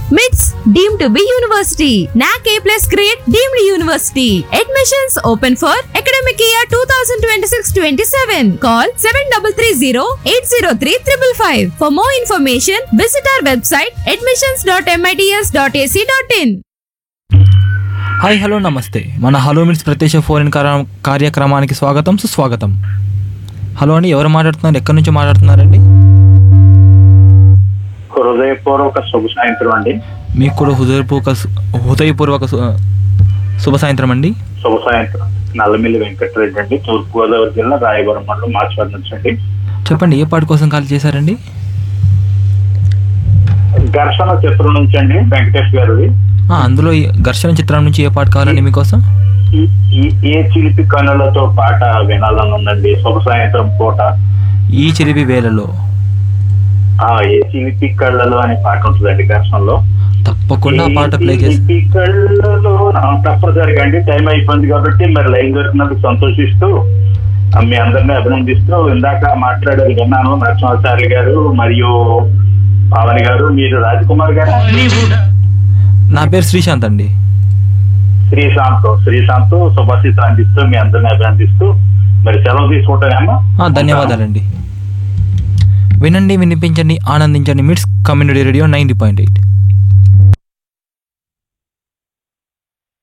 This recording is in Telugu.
MITS deemed to be university. NAC A plus grade deemed university. Admissions open for academic year 2026-27. Call 7330-803-555. For more information, visit our website admissions.mits.ac.in. Hi hello నమస్తే మన హలో మిట్స్ ప్రత్యక్ష ఫోన్ కార- కార్యక్రమానికి స్వాగతం సుస్వాగతం హలో అండి ఎవరు మాట్లాడుతున్నారు ఎక్కడి నుంచి మాట్లాడుతున్నారండి హృదయపూర్వక శుభ సాయంత్రం అండి మీకు కూడా హృదయపూర్వక సు- హృదయపూర్వక సు- శుభ సాయంత్రం అండి శుభ సాయంత్రం నల్లమిల్లి వెంకటరెడ్డి అండి తూర్పు గోదావరి జిల్లా రాయవరం మండలం మాచివారి నుంచి అండి చెప్పండి ఏ పాట కోసం కాల్ చేశారండి ఘర్షణ చిత్రం నుంచి అండి వెంకటేష్ గారిది ఆ, అందులో ఈ ఘర్షణ చిత్రం నుంచి ఏ పాట కావాలండి మీకోసం ఈ- ఈ ఏ చిలిపి కన్నులతో పాట వినాలని ఉందండి శుభ సాయంత్రం పూట ఈ చిలిపి వేళలో ఆ ఏ చిలిపి కళ్ళలో అనే పాట ఉంటుందండి ఘర్షణలో తప్పకుండా ఆ పాట ఏ ప్లే చేసి చిలిపి కళ్ళలో ఆ, తప్పనిసరిగా అండి టైం అయిపోయింది కాబట్టి మరి లైన్ దొరికినందుకు సంతోషిస్తూ ఆ, మీ అందరినీ అభినందిస్తూ ఇందాక మాట్లాడారు విన్నాను నరసింహాచార్య గారు మరియు పావని గారు మీరు రాజకుమార్ గారు నా పేరు శ్రీశాంత్ అండి శ్రీశాంత్ శ్రీశాంత్ శుభాశీస్ అందిస్తూ మీ అందరిని అభినందిస్తూ మరి సెలవు తీసుకుంటానేమ్మా ఆ, ధన్యవాదాలండి వినండి వినిపించండి ఆనందించండి MITS community radio ninety point eight